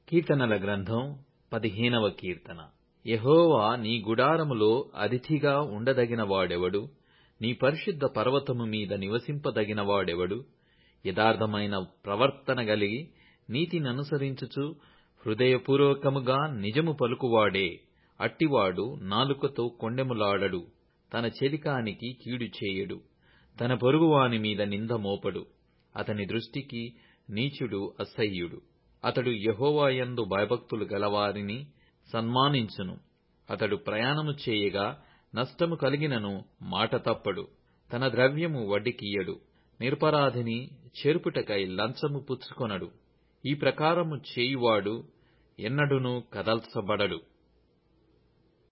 కీర్తనల గ్రంథం పదిహేనవ కీర్తన యెహోవా నీ గుడారములో అతిథిగా ఉండదగిన వాడెవడు నీ పరిశుద్ధ పర్వతము మీద నివసింపదగిన వాడెవడు యథార్థమైన ప్రవర్తన గలిగి నీతిననుసరించుచు హృదయపూర్వకముగా నిజము పలుకువాడే అట్టివాడు నాలుకతో కొండెములాడడు తన చెలికానికి కీడు చేయడు తన పొరుగువాని మీద నింద మోపడు అతని దృష్టికి నీచుడు అసహ్యుడు అతడు యెహోవాయందు భయభక్తులు గలవారిని సన్మానించును అతడు ప్రయాణము చేయగా నష్టము కలిగినను మాట తప్పడు తన ద్రవ్యము వడ్డీకియ్యడు నిరపరాధిని చెరుపుటకై లంచము పుచ్చుకొనడు ఈ ప్రకారము చేయువాడు ఎన్నడునూ కదల్చబడడు